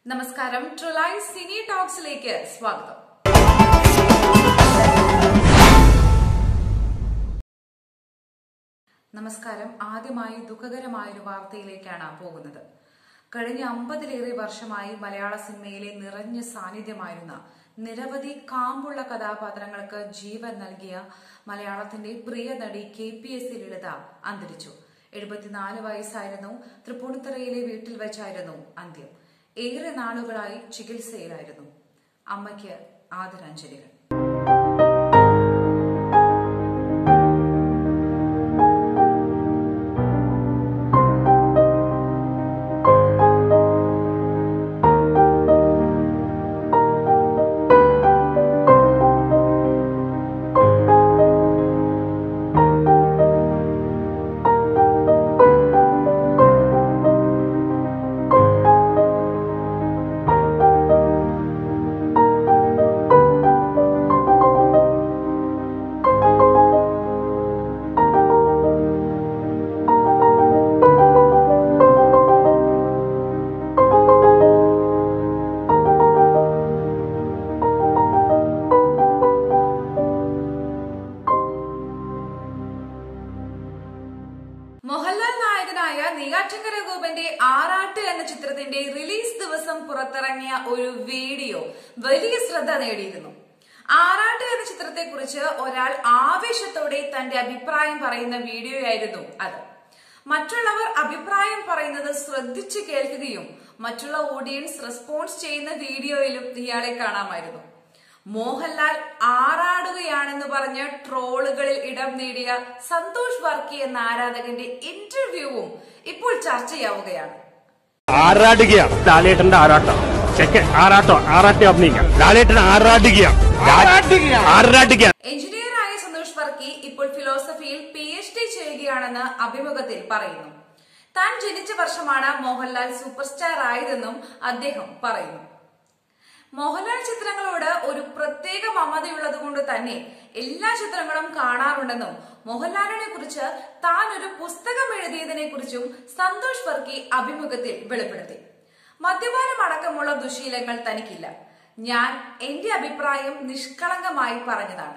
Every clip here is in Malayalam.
നമസ്കാരം ട്രുലൈ സിനി ടോക്സിലേക്ക് സ്വാഗതം നമസ്കാരം ആദ്യമായി ദുഃഖകരമായൊരു വാർത്തയിലേക്കാണ് പോകുന്നത് കഴിഞ്ഞ അമ്പതിലേറെ വർഷമായി മലയാള സിനിമയിലെ നിറഞ്ഞ സാന്നിധ്യമായിരുന്ന നിരവധി കാമ്പുള്ള കഥാപാത്രങ്ങൾക്ക് ജീവൻ നൽകിയ മലയാളത്തിന്റെ പ്രിയ നടി K P S C Lalitha അന്തരിച്ചു എഴുപത്തിനാല് വയസ്സായിരുന്നു തൃപ്പൂണിത്തറയിലെ വീട്ടിൽ വെച്ചായിരുന്നു അന്ത്യം ഏറെ നാളുകളായി ചികിത്സയിലായിരുന്നു അമ്മയ്ക്ക് ആദരാഞ്ജലികൾ മോഹൻലാൽ നായകനായ നെയ്യാറ്റിങ്കര ഗോപന്റെ ആറാട്ട് എന്ന ചിത്രത്തിന്റെ റിലീസ് ദിവസം പുറത്തിറങ്ങിയ ഒരു വീഡിയോ വലിയ ശ്രദ്ധ നേടിയിരുന്നു ആറാട്ട് എന്ന ചിത്രത്തെക്കുറിച്ച് ഒരാൾ ആവേശത്തോടെ തന്റെ അഭിപ്രായം പറയുന്ന വീഡിയോയായിരുന്നു അത് മറ്റുള്ളവർ അഭിപ്രായം പറയുന്നത് ശ്രദ്ധിച്ചു കേൾക്കുകയും മറ്റുള്ള ഓഡിയൻസ് റെസ്പോൺസ് ചെയ്യുന്ന വീഡിയോയിലും ഇയാളെ കാണാമായിരുന്നു മോഹൻലാൽ ആറാടുകയാണെന്ന് പറഞ്ഞ് ട്രോളുകളിൽ ഇടം നേടിയ സന്തോഷ് വർക്കി എന്ന ആരാധകന്റെ ഇന്റർവ്യൂവും ഇപ്പോൾ ചർച്ചയാവുകയാണ് ആറാടുകയാണ് ലാലേട്ടന്റെ ആറാട്ടം ചെക്കൻ ആറാട്ടോ ആറാട്ടി അഭിനയിക്കാം ലാലേട്ടൻ ആറാടുകയാണ് ആറാടുകയാണ് എഞ്ചിനീയറായ സന്തോഷ് വർക്കി ഇപ്പോൾ ഫിലോസഫിയിൽ പി എച്ച് ഡി ചെയ്യുകയാണെന്ന് അഭിമുഖത്തിൽ പറയുന്നു താൻ ജനിച്ച വർഷമാണ് മോഹൻലാൽ സൂപ്പർ സ്റ്റാർ ആയതെന്നും അദ്ദേഹം പറയുന്നു മോഹൻലാൽ ചിത്രങ്ങളോട് ഒരു പ്രത്യേക മമതയുള്ളത് കൊണ്ട് തന്നെ എല്ലാ ചിത്രങ്ങളും കാണാറുണ്ടെന്നും മോഹൻലാലിനെ കുറിച്ച് താൻ ഒരു പുസ്തകം എഴുതിയതിനെ കുറിച്ചും സന്തോഷ് വർക്കി അഭിമുഖത്തിൽ വെളിപ്പെടുത്തി മദ്യപാനം അടക്കമുള്ള ദുശീലങ്ങൾ തനിക്കില്ല ഞാൻ എന്റെ അഭിപ്രായം നിഷ്കളങ്കമായി പറഞ്ഞതാണ്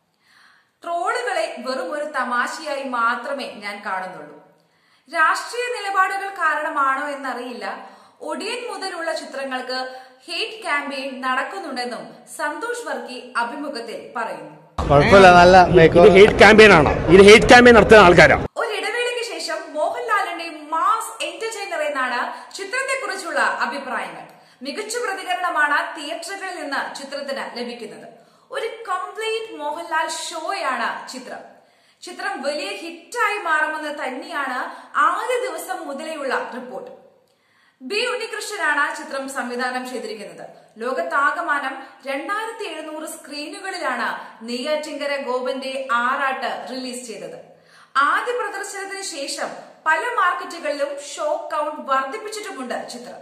ട്രോളുകളെ വെറും ഒരു തമാശയായി മാത്രമേ ഞാൻ കാണുന്നുള്ളൂ രാഷ്ട്രീയ നിലപാടുകൾ കാരണമാണോ എന്നറിയില്ല ഒടിയൻ മുതലുള്ള ചിത്രങ്ങൾക്ക് ഹേറ്റ് ക്യാമ്പയിൻ നടക്കുന്നുണ്ടെന്നും സന്തോഷ് വർക്കി അഭിമുഖത്തിൽ പറയുന്നു കുഴപ്പമില്ല നല്ല മേക്കോ ഇത് ഹേറ്റ് ക്യാമ്പയിൻ ആണ് ഇത് ഹേറ്റ് ക്യാമ്പയിൻ നടത്തുന്ന ആൾക്കാരാ ഒരു ഇടവേളയ്ക്ക് ശേഷം മോഹൻലാലിന്റെ മാസ് എന്റർടൈനർ എന്നാണ് ചിത്രത്തെക്കുറിച്ചുള്ള അഭിപ്രായങ്ങൾ മികച്ച പ്രതികരണമാണ് തിയേറ്ററുകളിൽ നിന്ന് ചിത്രത്തിന് ലഭിക്കുന്നത് ഒരു കംപ്ലീറ്റ് മോഹൻലാൽ ഷോയാണ് ചിത്രം ചിത്രം വലിയ ഹിറ്റായി മാറുമെന്ന് തന്നെയാണ് ആദ്യ ദിവസം മുതലെയുള്ള റിപ്പോർട്ട് ബി ഉണ്ണികൃഷ്ണനാണ് ചിത്രം സംവിധാനം ചെയ്തിരിക്കുന്നത് ലോകത്താകമാനം രണ്ടായിരത്തി എഴുന്നൂറ് സ്ക്രീനുകളിലാണ് നെയ്യാറ്റിങ്കര ഗോപന്റെ ആറാട്ട് റിലീസ് ചെയ്തത് ആദ്യ പ്രദർശനത്തിന് ശേഷം പല മാർക്കറ്റുകളിലും ഷോ കൗണ്ട് വർദ്ധിപ്പിച്ചിട്ടുമുണ്ട് ചിത്രം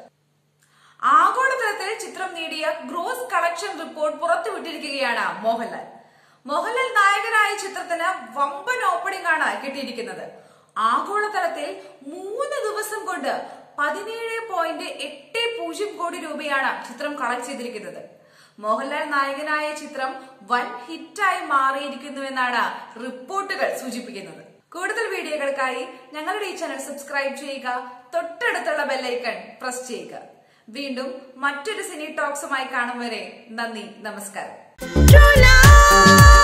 ആഗോളതലത്തിൽ ചിത്രം നേടിയ ഗ്രോസ് കളക്ഷൻ റിപ്പോർട്ട് പുറത്തുവിട്ടിരിക്കുകയാണ് മോഹൻലാൽ മോഹൻലാൽ നായകനായ ചിത്രത്തിന് വമ്പൻ ഓപ്പണിംഗ് ആണ് കിട്ടിയിരിക്കുന്നത് ആഗോളതലത്തിൽ മൂന്ന് ദിവസം കൊണ്ട് പതിനേഴ് പോയിന്റ് എട്ട് പൂജ്യം കോടി രൂപയാണ് ചിത്രം കളക്ട് ചെയ്തിരിക്കുന്നത് മോഹൻലാൽ നായകനായ ചിത്രം വൻ ഹിറ്റായി മാറിയിരിക്കുന്നുവെന്നാണ് റിപ്പോർട്ടുകൾ സൂചിപ്പിക്കുന്നത് കൂടുതൽ വീഡിയോകൾക്കായി ഞങ്ങളുടെ ഈ ചാനൽ സബ്സ്ക്രൈബ് ചെയ്യുക തൊട്ടടുത്തുള്ള ബെല്ലൈക്കൺ പ്രസ് ചെയ്യുക വീണ്ടും മറ്റൊരു സിനി ടോക്സുമായി കാണും വരെ നന്ദി നമസ്കാരം True love.